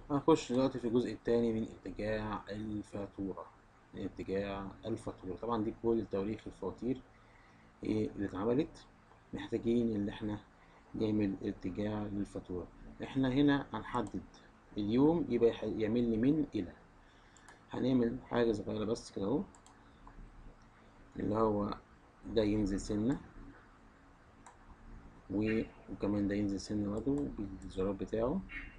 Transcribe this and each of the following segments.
هنخش دلوقتي في الجزء الثاني من اتجاه الفاتورة من اتجاه الفاتورة طبعا دي كل تواريخ الفواتير إيه اللي اتعملت محتاجين ان احنا نعمل اتجاه للفاتورة احنا هنا هنحدد اليوم يبقى يح- يعمل لي من الى هنعمل حاجة صغيرة بس كده اهو اللي هو ده ينزل سنة و- وكمان ده ينزل سنة برضه بالزرار بتاعه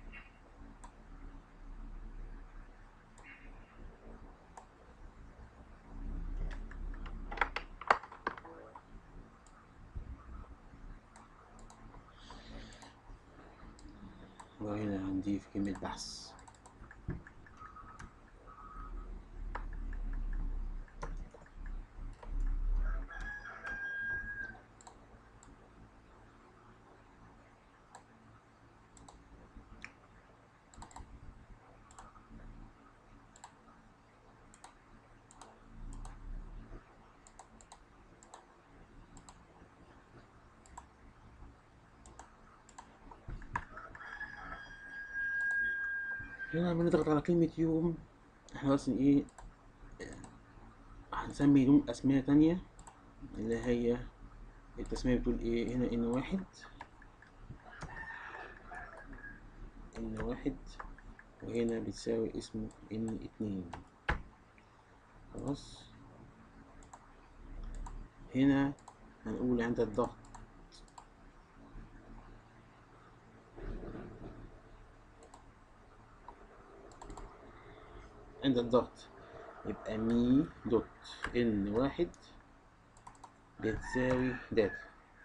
وهنا هنضيف كلمة بحث هنا بنضغط على كلمة يوم احنا بس ايه هنسمي يوم أسماء تانية اللي هي التسمية بتقول ايه هنا ان واحد ان واحد وهنا بتساوي اسمه ان اتنين خلاص هنا هنقول عند الضغط عند الضغط يبقى مي دوت ان واحد بتساوي داتا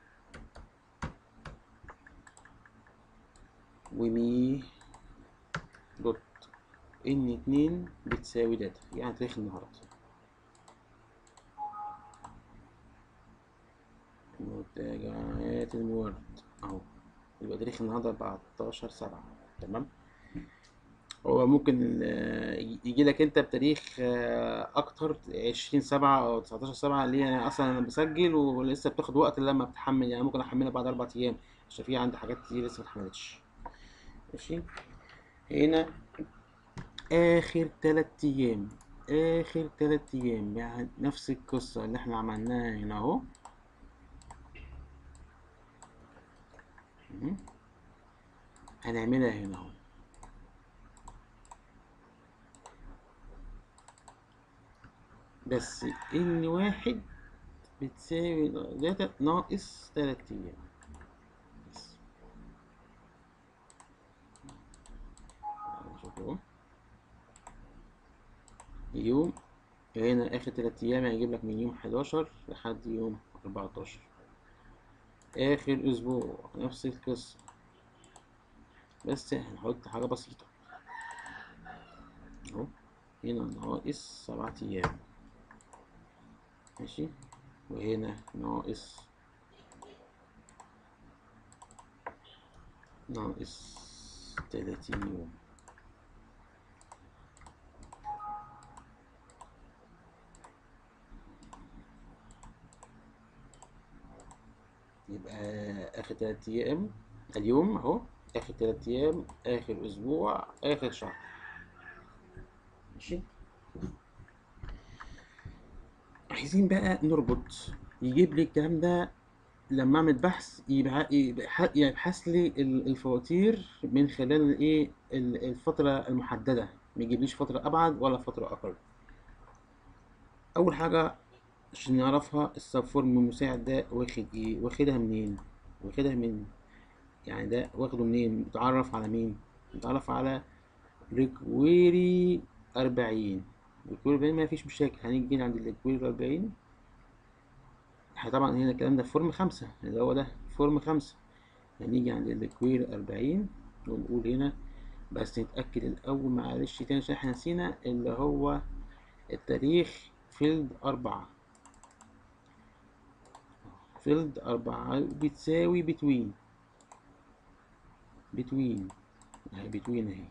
ومي دوت ان اتنين بتساوي داتا يعني تاريخ النهاردة منتجعات المورد اهو يبقى تاريخ النهاردة أربعتاشر سبعة تمام هو ممكن يجي لك انت بتاريخ آه، اكتر عشرين سبعة او تسعتاشر سبعة اللي هي انا اصلا انا بسجل ولسه بتاخد وقت لما بتحمل يعني ممكن احملها بعد اربع ايام عشان في عندي حاجات كتير لسه متحملتش ماشي هنا اخر تلات ايام اخر تلات ايام يعني نفس القصة اللي احنا عملناها هنا اهو مم. هنعملها هنا اهو بس ان واحد بتساوي داتا ناقص تلات ايام بس شوف اهو يوم هنا اخر تلات ايام هيجيب لك من يوم حداشر لحد يوم اربعتاشر اخر اسبوع نفس القصة بس هنحط حاجة بسيطة اهو هنا ناقص سبعة ايام ماشي وهنا ناقص ناقص تلاتين يوم يبقى آخر تلات أيام اليوم أهو آخر تلات أيام آخر أسبوع آخر شهر ماشي عايزين بقى نربط يجيب لي الكلام ده لما اعمل بحث يبع- يبح- يبحث لي ال- الفواتير من خلال ايه ال- الفترة المحددة ما يجيبليش فترة ابعد ولا فترة اقل اول حاجة عشان نعرفها السب فورم المساعد ده واخد ايه واخدها منين واخدها من يعني ده واخده منين متعرف على مين متعرف على ريكويري أربعين ريكويري أربعين ما فيش مشاكل هنيجي عند الريكويري أربعين احنا طبعا هنا الكلام ده في فورم خمسة اللي هو ده فورم خمسة هنيجي عند الكوير أربعين ونقول هنا بس نتأكد الأول معلش تاني عشان احنا نسينا اللي هو التاريخ فيلد أربعة فيلد أربعة بتساوي بتوين بتوين اهي بتوين اهي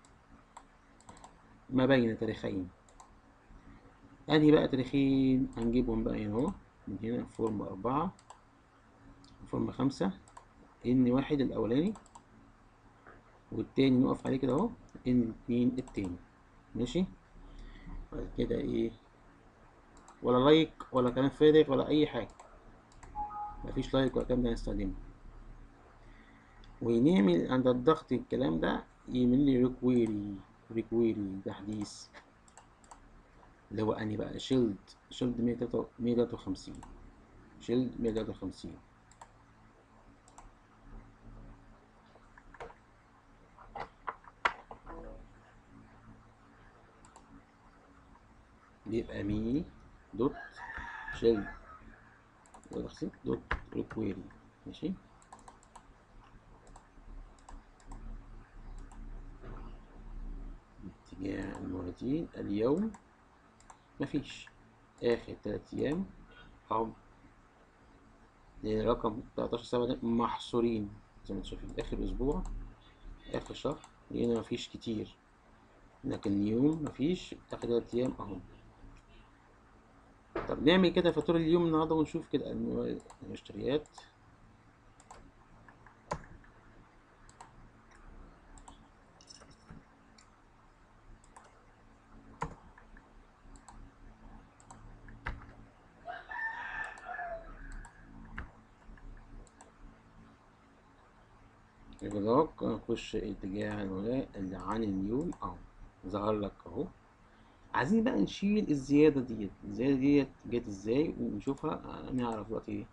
ما بين تاريخين أنهي بقى تاريخين هنجيبهم بقى هنا أهو من هنا فورم أربعة فورم خمسة إن واحد الأولاني والتاني نقف عليه كده اهو ان اتنين التاني ماشي بعد كده ايه ولا لايك ولا كلام فارغ ولا اي حاجة مفيش لايك ولا كلام ده هنستخدمه ونعمل عند الضغط الكلام ده يعمل لي ريكويري ريكويري تحديث اللي هو اني بقى شيلد شيلد 153 شيلد 153 بيبقى مي دوت شيلد دوت ريكويري ماشي اتجاه الموردين اليوم مفيش آخر تلات أيام أهو رقم 13 سبعة ده محصورين زي ما انتم شايفين آخر أسبوع آخر شهر لقينا مفيش كتير لكن يوم مفيش آخر تلات أيام أهو طب نعمل كده فاتورة اليوم النهاردة ونشوف كده المشتريات إغلاق نخش اتجاه الولاء اللي عن اليوم أهو ظهر لك أهو عايزين بقى نشيل الزيادة ديت الزيادة ديت جت ازاي ونشوفها نعرف دلوقتي ايه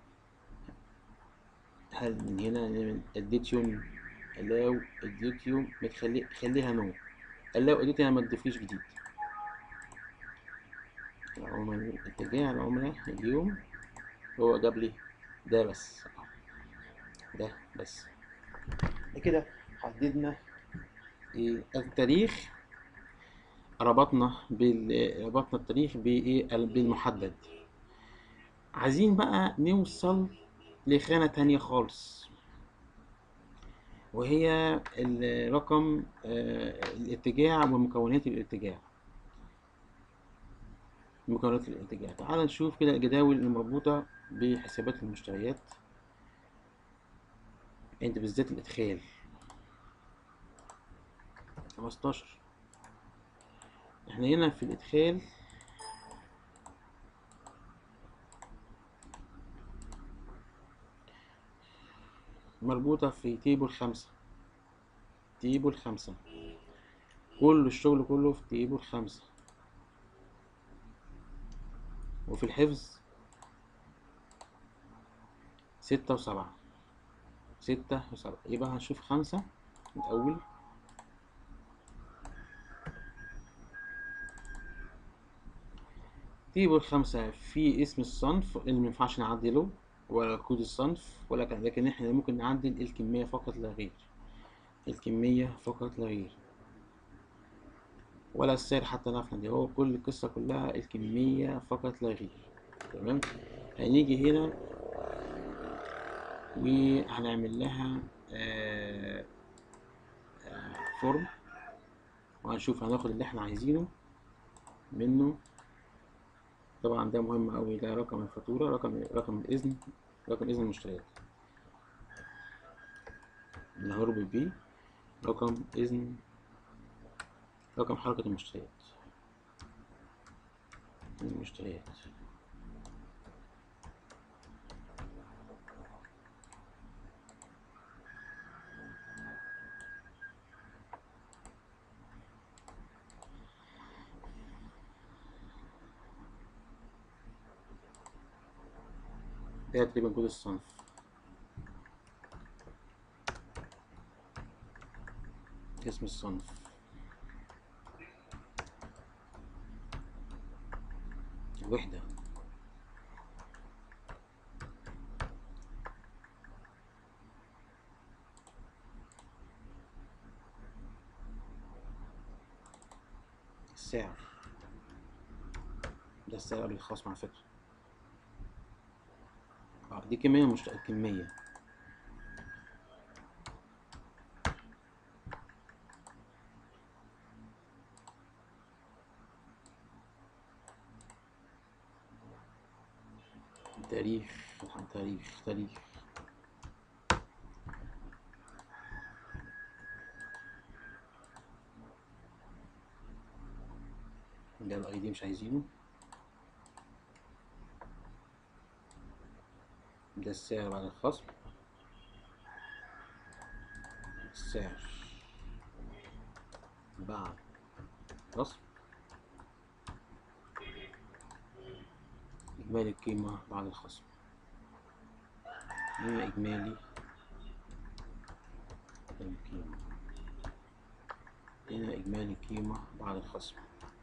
هل من هنا نعمل اديت يوم allow اديت يوم بتخلي خليها نو allow اديت يعني ما تضيفليش جديد العملاء اتجاه العملاء اليوم هو جاب لي ده بس ده بس كده حددنا إيه التاريخ ربطنا بال ربطنا التاريخ بايه بالمحدد عايزين بقى نوصل لخانة تانية خالص وهي الرقم الاتجاه ومكونات الاتجاه مكونات الاتجاه تعال نشوف كده الجداول المربوطة بحسابات المشتريات عند بالذات الادخال خمستاشر احنا هنا في الادخال مربوطة في تيبل خمسة تيبل خمسة كل الشغل كله في تيبل خمسة وفي الحفظ ستة وسبعة ستة وسبعة يبقى هنشوف خمسة الأول تيبل خمسة في اسم الصنف اللي مينفعش نعدله ولا كود الصنف ولا كان لكن احنا ممكن نعدل الكمية فقط لا غير الكمية فقط لا غير ولا السعر حتى نعرف دي هو كل القصة كلها الكمية فقط لا غير تمام هنيجي هنا وهنعمل لها آه آه فورم وهنشوف هناخد اللي احنا عايزينه منه طبعا ده مهم أوي ده رقم الفاتورة رقم رقم الإذن رقم إذن المشتريات اللي هربط بيه رقم إذن رقم حركة المشتريات المشتريات ده تقريبا كود الصنف اسم الصنف الوحدة السعر ده السعر قبل الخصم على فكرة اه دي كمية مش كمية تاريخ تاريخ تاريخ ده الاي دي مش عايزينه ده السعر بعد الخصم السعر بعد خصم إجمالي القيمة بعد الخصم هنا إجمالي القيمة هنا إجمالي القيمة بعد الخصم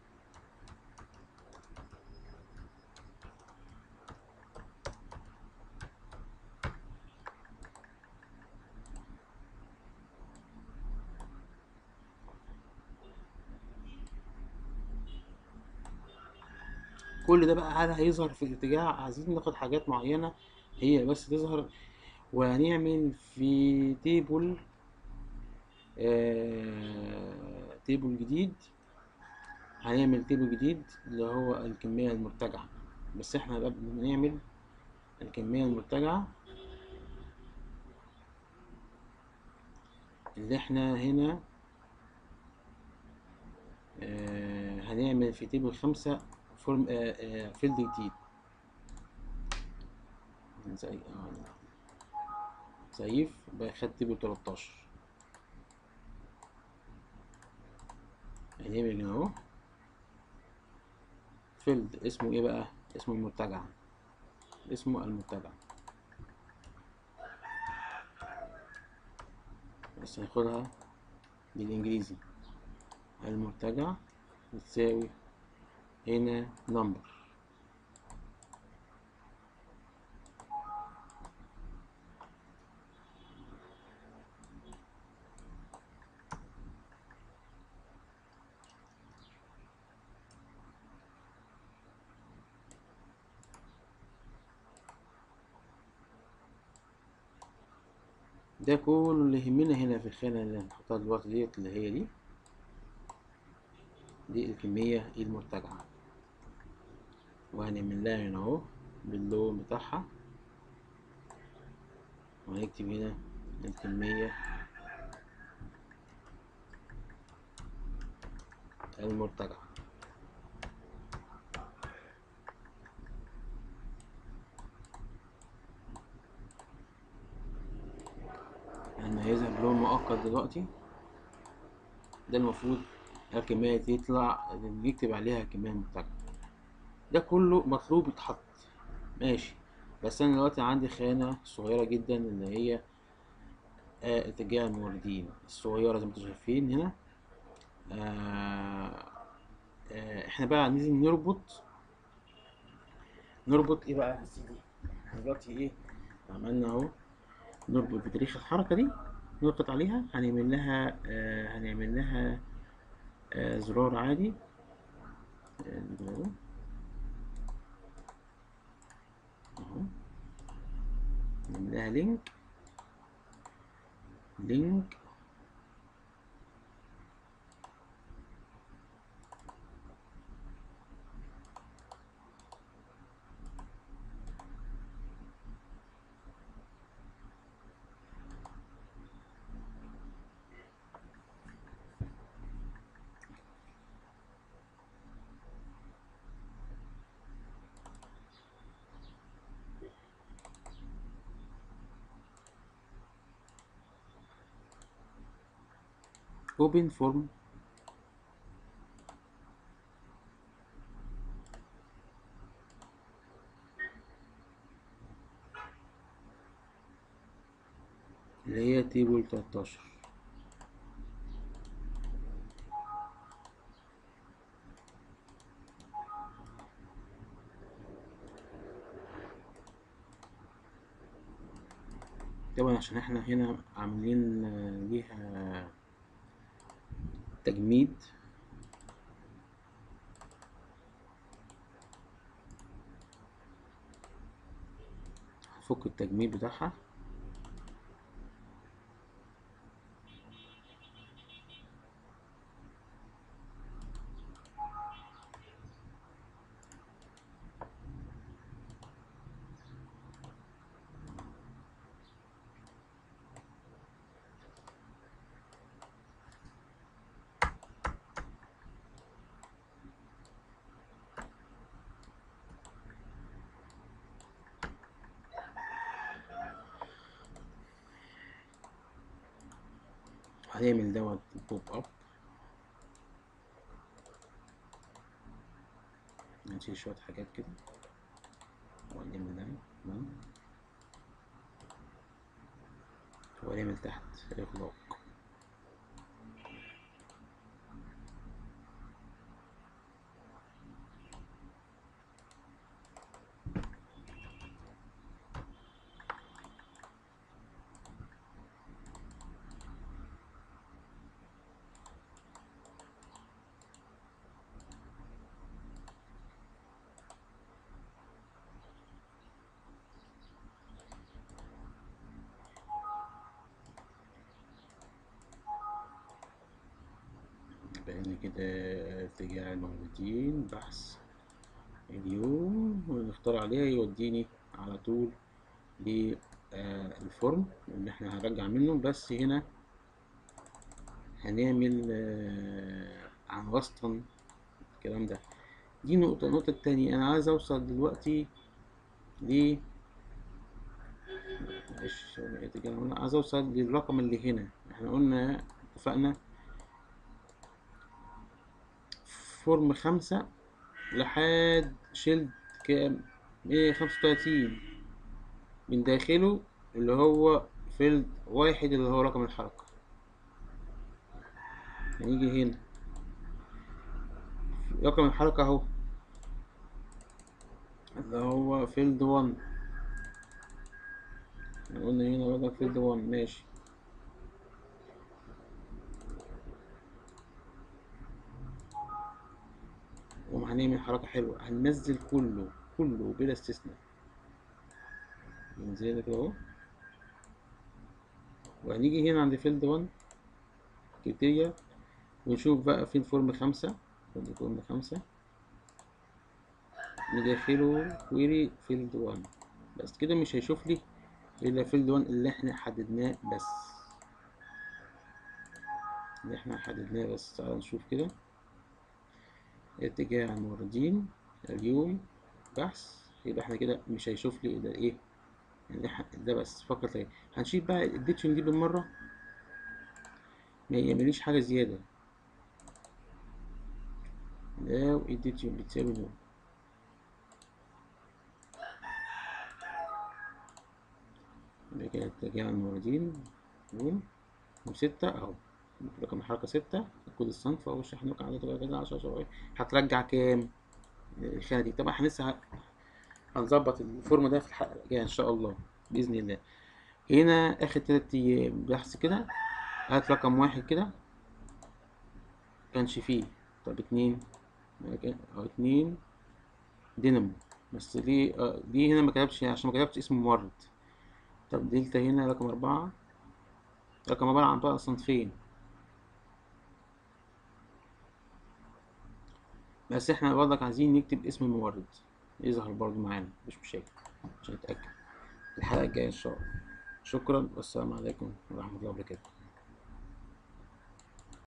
كل ده بقى هل هيظهر في الاتجاه عايزين ناخد حاجات معينة هي بس تظهر وهنعمل في تيبل آه تيبل جديد هنعمل تيبل جديد اللي هو الكمية المرتجعة بس احنا قبل ما نعمل الكمية المرتجعة اللي احنا هنا آه هنعمل في تيبل خمسة فورم آه آه فيلد جديد زي آه سيف بقى خد تيبل 13 هنعمل هنا اهو فيلد اسمه ايه بقى اسمه المرتجع اسمه المرتجع بس هناخدها بالانجليزي المرتجع بتساوي هنا نمبر ده كل اللي يهمنا هنا في الخانة اللي هنحطها دلوقتي ديت اللي هي دي دي الكمية المرتجعة وهنعمل لها هنا اهو باللون بتاعها وهنكتب هنا الكمية المرتجعة هنميزها بلون مؤقت دلوقتي ده المفروض الكمية دي تطلع نكتب عليها الكمية المرتجعة ده كله مطلوب يتحط ماشي بس انا دلوقتي عندي خانة صغيرة جدا اللي هي آه اتجاه الموردين الصغيرة زي ما انتم شايفين هنا آه آه احنا بقى عايزين نربط نربط ايه بقى يا سيدي احنا دلوقتي ايه عملنا اهو نربط بتاريخ الحركة دي نضغط عليها هنعمل لها آه هنعمل لها آه زرار عادي آه اهو نعمل لها لينك لينك open form اللي هي تيبل 13 طبعا عشان احنا هنا عاملين ليها تجميد هفك التجميد بتاعها هنعمل دوت بوب اب نشيل شوية حاجات كده ونعمل ده تمام ونعمل تحت إغلاق بقينا كده ارتجاع الموجودين بحث اليوم ونختار عليها يوديني على طول للفورم اللي احنا هنرجع منه بس هنا هنعمل آه، عن وسطا الكلام ده دي نقطة النقطة التانية أنا عايز أوصل دلوقتي ل معلش أنا عايز أوصل للرقم اللي هنا احنا قلنا اتفقنا فورم خمسة لحد شيلد كام مية خمسة وتلاتين من داخله اللي هو فيلد واحد اللي هو رقم الحركة هنيجي هنا رقم الحركة اهو اللي هو فيلد وان قلنا هنا وضع فيلد وان ماشي وهنعمل حركة حلوة هننزل كله كله بلا استثناء ننزل كده اهو وهنيجي هنا عند فيلد 1 كريتيريا ونشوف بقى فين فورم خمسة فيلد فورم خمسة ندخله كويري فيلد 1 بس كده مش هيشوف لي الا فيلد 1 اللي احنا حددناه بس اللي احنا حددناه بس تعالى نشوف كده اتجاه الموردين اليوم بحث يبقى احنا كده مش هيشوف لي الا ايه اللي إح- ده بس فقط ايه هنشيل بقى الاديتشن دي بالمره ما يعمليش حاجه زياده لو اديتشن بتساوي نو يبقى كده اتجاه الموردين يوم وستة اهو رقم الحركة ستة كود الصنف أو الشحن على تبقى كده عشرة شوية هترجع كام؟ الخانة دي طبعا احنا لسه ه- هنظبط الفورم ده في الحلقة الجاية إن شاء الله بإذن الله هنا آخر تلات أيام بحث كده هات رقم واحد كده كانش فيه طب اتنين أو اتنين دينامو بس ليه آه دي هنا ما كتبتش عشان ما كتبتش اسم مورد طب دلتا هنا رقم أربعة رقم عبارة عن بقى صنفين بس احنا برضك عايزين نكتب اسم المورد يظهر برضو معانا مش مشاكل عشان نتأكد الحلقة الجاية إن شاء الله شكرا والسلام عليكم ورحمة الله وبركاته